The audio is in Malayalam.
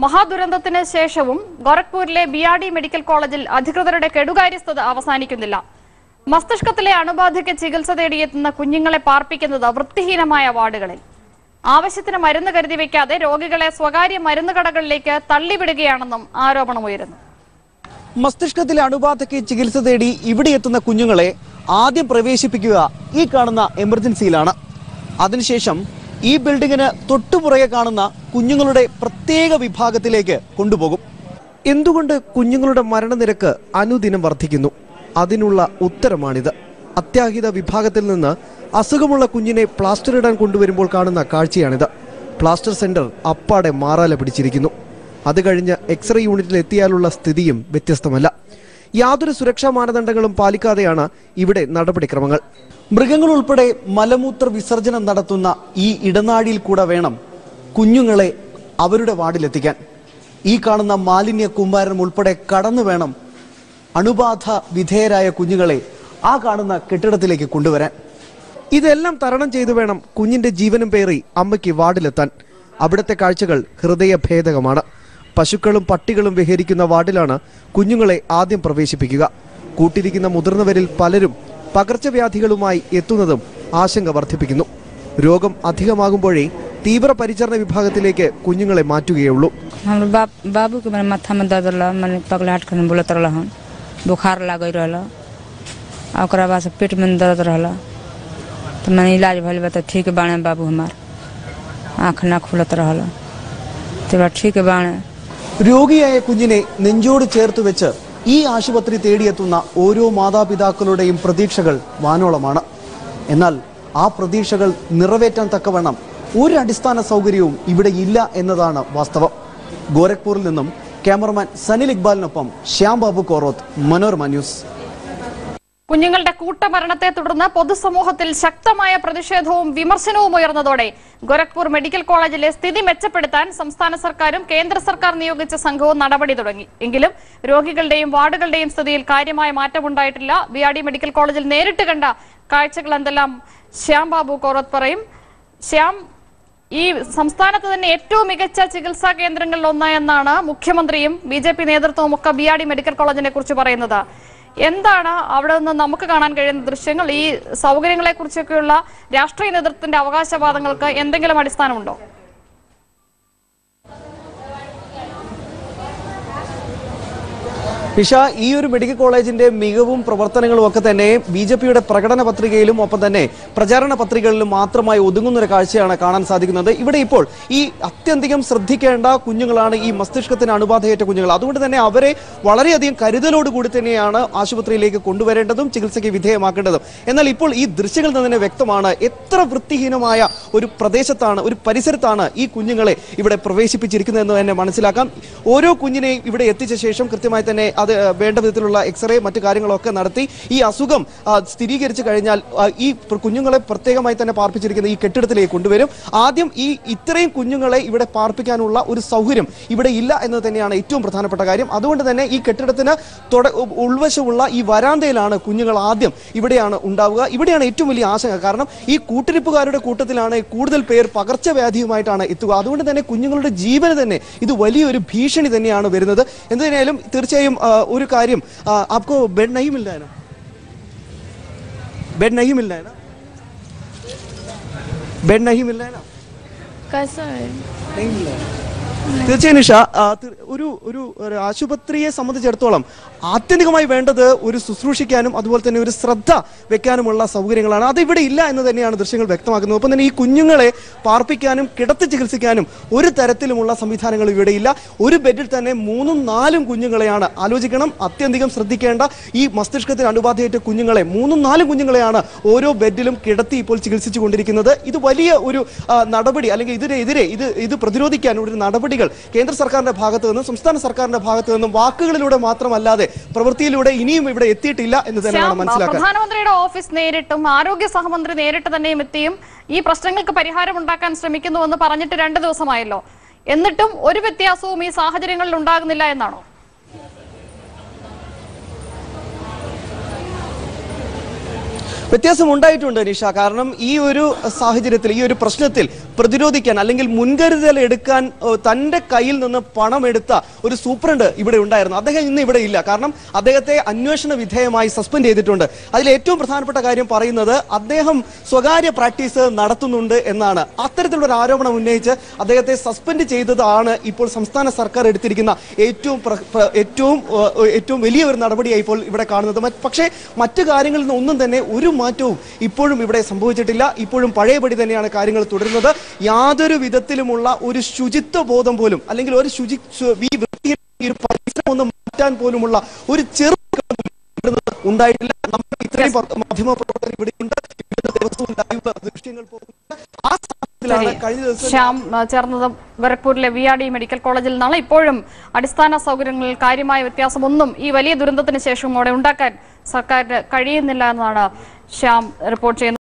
മഹാദുരന്തത്തിന് ശേഷവും ഗോരഖ്പൂരിലെ ബി ആർ ഡി മെഡിക്കൽ കോളേജിൽ അധികൃതരുടെ കെടുകാര്യസ്ഥത അവസാനിക്കുന്നില്ല മസ്തിഷ്കത്തിലെ അണുബാധയ്ക്ക് ചികിത്സ തേടിയെത്തുന്ന കുഞ്ഞുങ്ങളെ പാർപ്പിക്കുന്നത് വൃത്തിഹീനമായ വാർഡുകളിൽ ആവശ്യത്തിന് മരുന്ന് കരുതി വെക്കാതെ രോഗികളെ സ്വകാര്യ മരുന്ന് കടകളിലേക്ക് തള്ളിവിടുകയാണെന്നും ആരോപണമുയരുന്നു മസ്തിഷ്കത്തിലെ അണുബാധയ്ക്ക് ചികിത്സ തേടി ഇവിടെ എത്തുന്ന കുഞ്ഞുങ്ങളെ ആദ്യം പ്രവേശിപ്പിക്കുക ഈ കാണുന്ന എമർജൻസിയിലാണ് അതിനുശേഷം ഈ ബിൽഡിങ്ങിന് തൊട്ടുപുറകെ കാണുന്ന കുഞ്ഞുങ്ങളുടെ പ്രത്യേക വിഭാഗത്തിലേക്ക് കൊണ്ടുപോകും എന്തുകൊണ്ട് കുഞ്ഞുങ്ങളുടെ മരണനിരക്ക് അനുദിനം വർദ്ധിക്കുന്നു അതിനുള്ള ഉത്തരമാണിത് അത്യാഹിത വിഭാഗത്തിൽ നിന്ന് അസുഖമുള്ള കുഞ്ഞിനെ പ്ലാസ്റ്റർ ഇടാൻ കൊണ്ടുവരുമ്പോൾ കാണുന്ന കാഴ്ചയാണിത് പ്ലാസ്റ്റർ സെന്റർ അപ്പാടെ മാറാല പിടിച്ചിരിക്കുന്നു അത് കഴിഞ്ഞ് എക്സ്റേ യൂണിറ്റിൽ എത്തിയാലുള്ള സ്ഥിതിയും വ്യത്യസ്തമല്ല യാതൊരു സുരക്ഷാ മാനദണ്ഡങ്ങളും പാലിക്കാതെയാണ് ഇവിടെ നടപടിക്രമങ്ങൾ മൃഗങ്ങൾ ഉൾപ്പെടെ മലമൂത്ര വിസർജനം നടത്തുന്ന ഈ ഇടനാഴിയിൽ കൂടെ വേണം കുഞ്ഞുങ്ങളെ അവരുടെ വാർഡിലെത്തിക്കാൻ ഈ കാണുന്ന മാലിന്യ കൂമ്പാരം ഉൾപ്പെടെ കടന്നു വേണം അണുബാധ വിധേയരായ കുഞ്ഞുങ്ങളെ ആ കാണുന്ന കെട്ടിടത്തിലേക്ക് കൊണ്ടുവരാൻ ഇതെല്ലാം തരണം ചെയ്തു വേണം കുഞ്ഞിന്റെ ജീവനും പേറി അമ്മയ്ക്ക് വാർഡിലെത്താൻ അവിടുത്തെ കാഴ്ചകൾ ഹൃദയഭേദകമാണ് പശുക്കളും പട്ടികളും വിഹരിക്കുന്ന വാർഡിലാണ് കുഞ്ഞുങ്ങളെ ആദ്യം പ്രവേശിപ്പിക്കുക കൂട്ടിരിക്കുന്ന മുതിർന്നവരിൽ പലരും പകർച്ചവ്യാധികളുമായി എത്തുന്നതും ആശങ്ക വർദ്ധിപ്പിക്കുന്നു രോഗം അധികമാകുമ്പോഴേ തീവ്രപരിചരണ വിഭാഗത്തിലേക്ക് കുഞ്ഞുങ്ങളെ മാറ്റുകയുള്ളൂ हमर बाप बाबू के मैंने माथा में दर्द रहल मैंने पगलाट कर बोलत रहन बुखार लागल रहल आ ओकरा बाद से पेट में दर्द रहल तो मैंने इलाज भइल बा तो ठीक बाणे बाबू हमार आँख ना खुलत रहल तो बा ठीक बाणे രോഗിയായ കുഞ്ഞിനെ നെഞ്ചോട് ചേർത്ത് വെച്ച് ഈ ആശുപത്രി തേടിയെത്തുന്ന ഓരോ മാതാപിതാക്കളുടെയും പ്രതീക്ഷകൾ വാനോളമാണ് എന്നാൽ ആ പ്രതീക്ഷകൾ നിറവേറ്റാൻ തക്കവണ്ണം ഒരു അടിസ്ഥാന സൗകര്യവും ഇവിടെ ഇല്ല എന്നതാണ് വാസ്തവം ഗോരഖ്പൂരിൽ നിന്നും ക്യാമറമാൻ സനിൽ ഇക്ബാലിനൊപ്പം ശ്യാം ബാബു കോറോത്ത് മനോരമ ന്യൂസ് കുഞ്ഞുങ്ങളുടെ കൂട്ടമരണത്തെ തുടർന്ന് പൊതുസമൂഹത്തിൽ ശക്തമായ പ്രതിഷേധവും വിമർശനവും ഉയർന്നതോടെ ഗോരഖ്പൂർ മെഡിക്കൽ കോളേജിലെ സ്ഥിതി മെച്ചപ്പെടുത്താൻ സംസ്ഥാന സർക്കാരും കേന്ദ്ര സർക്കാർ നിയോഗിച്ച സംഘവും നടപടി തുടങ്ങി എങ്കിലും രോഗികളുടെയും വാർഡുകളുടെയും സ്ഥിതിയിൽ കാര്യമായ മാറ്റമുണ്ടായിട്ടില്ല ബി ആർ ഡി മെഡിക്കൽ കോളേജിൽ നേരിട്ട് കണ്ട കാഴ്ചകൾ എന്തെല്ലാം ശ്യാം ബാബു കോറത്ത് പറയും ശ്യാം ഈ സംസ്ഥാനത്ത് തന്നെ ഏറ്റവും മികച്ച ചികിത്സാ കേന്ദ്രങ്ങളിൽ ഒന്ന് എന്നാണ് മുഖ്യമന്ത്രിയും ബി ജെ പി നേതൃത്വവും ഒക്കെ ബി ആർ ഡി മെഡിക്കൽ കോളേജിനെ കുറിച്ച് പറയുന്നത് എന്താണ് അവിടെ നിന്ന് നമുക്ക് കാണാൻ കഴിയുന്ന ദൃശ്യങ്ങൾ ഈ സൗകര്യങ്ങളെ കുറിച്ചൊക്കെയുള്ള രാഷ്ട്രീയ നേതൃത്വത്തിന്റെ അവകാശവാദങ്ങൾക്ക് എന്തെങ്കിലും അടിസ്ഥാനമുണ്ടോ നിഷ ഈ ഒരു മെഡിക്കൽ കോളേജിന്റെ മികവും പ്രവർത്തനങ്ങളും ഒക്കെ തന്നെ ബി ജെ പിയുടെ പ്രകടന പത്രികയിലും ഒപ്പം തന്നെ പ്രചാരണ പത്രികകളിലും മാത്രമായി ഒതുങ്ങുന്ന ഒരു കാഴ്ചയാണ് കാണാൻ സാധിക്കുന്നത് ഇവിടെ ഇപ്പോൾ ഈ അത്യധികം ശ്രദ്ധിക്കേണ്ട കുഞ്ഞുങ്ങളാണ് ഈ മസ്തിഷ്കത്തിന് അണുബാധയേറ്റ കുഞ്ഞുങ്ങൾ അതുകൊണ്ട് തന്നെ അവരെ വളരെയധികം കരുതലോടുകൂടി തന്നെയാണ് ആശുപത്രിയിലേക്ക് കൊണ്ടുവരേണ്ടതും ചികിത്സയ്ക്ക് വിധേയമാക്കേണ്ടതും എന്നാൽ ഇപ്പോൾ ഈ ദൃശ്യങ്ങളിൽ നിന്ന് തന്നെ വ്യക്തമാണ് എത്ര വൃത്തിഹീനമായ ഒരു പ്രദേശത്താണ് ഒരു പരിസരത്താണ് ഈ കുഞ്ഞുങ്ങളെ ഇവിടെ പ്രവേശിപ്പിച്ചിരിക്കുന്നത് എന്ന് തന്നെ മനസ്സിലാക്കാം ഓരോ കുഞ്ഞിനെയും ഇവിടെ എത്തിച്ച ശേഷം കൃത്യമായി തന്നെ അത് വേണ്ട വിധത്തിലുള്ള എക്സ്റേ മറ്റു കാര്യങ്ങളൊക്കെ നടത്തി ഈ അസുഖം ആ, സ്ഥിരീകരിച്ചു കഴിഞ്ഞാൽ ആ, ഈ പ്ര- കുഞ്ഞുങ്ങളെ പ്രത്യേകമായി തന്നെ പാർപ്പിച്ചിരിക്കുന്ന ഈ കെട്ടിടത്തിലേക്ക് കൊണ്ടുവരും ആദ്യം ഈ ഇത്രയും കുഞ്ഞുങ്ങളെ ഇവിടെ പാർപ്പിക്കാനുള്ള ഒരു സൗകര്യം ഇവിടെ ഇല്ല എന്നത് തന്നെയാണ് ഏറ്റവും പ്രധാനപ്പെട്ട കാര്യം അതുകൊണ്ട് തന്നെ ഈ കെട്ടിടത്തിന് തുട ഉൾവശമുള്ള ഈ വരാന്തയിലാണ് കുഞ്ഞുങ്ങൾ ആദ്യം ഇവിടെയാണ് ഉണ്ടാവുക ഇവിടെയാണ് ഏറ്റവും വലിയ ആശങ്ക കാരണം ഈ കൂട്ടിരിപ്പുകാരുടെ കൂട്ടത്തിലാണ് കൂടുതൽ പേർ പകർച്ചവ്യാധിയുമായിട്ടാണ് എത്തുക അതുകൊണ്ട് തന്നെ കുഞ്ഞുങ്ങളുടെ ജീവന് തന്നെ ഇത് വലിയൊരു ഭീഷണി തന്നെയാണ് വരുന്നത് എന്തിനായാലും തീർച്ചയായും ആ, ഒരു കാര്യം ആ, आपको बेड नहीं मिल रहा है ना बेड नहीं मिल रहा है ना बेड नहीं मिल रहा है ना कैसा है नहीं मिल रहा है തീർച്ചയായും നിഷ ആ, തീർ- ഒരു ഒരു ഒരു ആശുപത്രിയെ സംബന്ധിച്ചിടത്തോളം ആത്യന്തികമായി വേണ്ടത് ഒരു ശുശ്രൂഷിക്കാനും അതുപോലെ തന്നെ ഒരു ശ്രദ്ധ വെക്കാനുമുള്ള സൗകര്യങ്ങളാണ് അത് ഇവിടെ ഇല്ല എന്ന് തന്നെയാണ് ദൃശ്യങ്ങൾ വ്യക്തമാക്കുന്നത് ഒപ്പം തന്നെ ഈ കുഞ്ഞുങ്ങളെ പാർപ്പിക്കാനും കിടത്തി ചികിത്സിക്കാനും ഒരു തരത്തിലുമുള്ള സംവിധാനങ്ങൾ ഇവിടെ ഇല്ല ഒരു ബെഡിൽ തന്നെ മൂന്നും നാലും കുഞ്ഞുങ്ങളെയാണ് ആലോചിക്കണം അത്യന്തികം ശ്രദ്ധിക്കേണ്ട ഈ മസ്തിഷ്കത്തിന് അണുബാധയേറ്റ കുഞ്ഞുങ്ങളെ മൂന്നും നാലും കുഞ്ഞുങ്ങളെയാണ് ഓരോ ബെഡിലും കിടത്തി ഇപ്പോൾ ചികിത്സിച്ചു കൊണ്ടിരിക്കുന്നത് ഇത് വലിയ ഒരു ആ, നടപടി അല്ലെങ്കിൽ ഇതിനെതിരെ ഇത് ഇത് പ്രതിരോധിക്കാൻ ഒരു നടപടികൾ കേന്ദ്ര സർക്കാരിന്റെ ഭാഗത്തു നിന്നും സംസ്ഥാന സർക്കാരിന്റെ ഭാഗത്തു നിന്നും വാക്കുകളിലൂടെ മാത്രമല്ലാതെ പ്രവൃത്തിയിലൂടെ ഇനിയും ഇവിടെ എത്തിയിട്ടില്ല എന്ന് തന്നെ ശ്യാം വേണം മനസ്സിലാക്കാൻ പ്രധാനമന്ത്രിയുടെ ഓഫീസ് നേരിട്ടും ആരോഗ്യ സഹമന്ത്രി നേരിട്ട് തന്നെയും എത്തിയും ഈ പ്രശ്നങ്ങൾക്ക് പരിഹാരം ഉണ്ടാക്കാൻ ശ്രമിക്കുന്നുവെന്ന് പറഞ്ഞിട്ട് രണ്ട് ദിവസമായല്ലോ എന്നിട്ടും ഒരു വ്യത്യാസവും ഈ സാഹചര്യങ്ങളിൽ ഉണ്ടാകുന്നില്ല എന്നാണോ വ്യത്യാസം ഉണ്ടായിട്ടുണ്ട് നിഷ കാരണം ഈ ഒരു സാഹചര്യത്തിൽ ഈ ഒരു പ്രശ്നത്തിൽ പ്രതിരോധിക്കാൻ അല്ലെങ്കിൽ മുൻകരുതൽ എടുക്കാൻ ഏഹ്, തന്റെ കയ്യിൽ നിന്ന് പണമെടുത്ത ഒരു സൂപ്രണ്ട് ഇവിടെ ഉണ്ടായിരുന്നു അദ്ദേഹം ഇന്ന് ഇവിടെ ഇല്ല കാരണം അദ്ദേഹത്തെ അന്വേഷണ വിധേയമായി സസ്പെൻഡ് ചെയ്തിട്ടുണ്ട് അതിൽ ഏറ്റവും പ്രധാനപ്പെട്ട കാര്യം പറയുന്നത് അദ്ദേഹം സ്വകാര്യ പ്രാക്ടീസ് നടത്തുന്നുണ്ട് എന്നാണ് അത്തരത്തിലുള്ള ഒരു ആരോപണം ഉന്നയിച്ച് അദ്ദേഹത്തെ സസ്പെൻഡ് ചെയ്തതാണ് ഇപ്പോൾ സംസ്ഥാന സർക്കാർ എടുത്തിരിക്കുന്ന ഏറ്റവും പ്ര- പ്ര- ഏറ്റവും ഏഹ്, ഏറ്റവും വലിയ ഒരു നടപടിയായി ഇപ്പോൾ ഇവിടെ കാണുന്നത് മറ്റ് പക്ഷേ മറ്റു കാര്യങ്ങളിൽ നിന്ന് ഒന്നും തന്നെ ഒരു മാറ്റവും ഇപ്പോഴും ഇവിടെ സംഭവിച്ചിട്ടില്ല ഇപ്പോഴും പഴയപടി തന്നെയാണ് കാര്യങ്ങൾ തുടരുന്നത് യാതൊരു വിധത്തിലുമുള്ള ഒരു ശുചിത്വ ബോധം പോലും അല്ലെങ്കിൽ ഒരു ശുചി ശു- ഈ വൃത്തിഹീന ഈ ഒരു പരിസരം ഒന്ന് മാറ്റാൻ പോലുമുള്ള ഒരു ചെറു ഇവിടുന്ന് ഉണ്ടായിട്ടില്ല നമ്മൾ ഇത്രയും പത്ര- മാധ്യമ പ്രവർത്തകർ ഇവിടെയുണ്ട് ഇവിടുന്ന് ദിവസവും ലൈവ് ദൃശ്യങ്ങൾ പോകുന്നുണ്ട് ആ സാഹചര്യത്തിലാണ് ശരി. കഴിഞ്ഞ ദിവസം ശ്യാം ആ, ചേർന്നത് ഗോരഖ്പൂരിലെ വി ആർ ഡി മെഡിക്കൽ കോളേജിൽ നിന്നാണ് ഇപ്പോഴും അടിസ്ഥാന സൗകര്യങ്ങളിൽ കാര്യമായ വ്യത്യാസമൊന്നും ഈ വലിയ ദുരന്തത്തിന് ശേഷം അവിടെ ഉണ്ടാക്കാൻ സർക്കാരിന് കഴിയുന്നില്ല എന്നാണ് ശ്യാം റിപ്പോർട്ട് ചെയ്യുന്നത്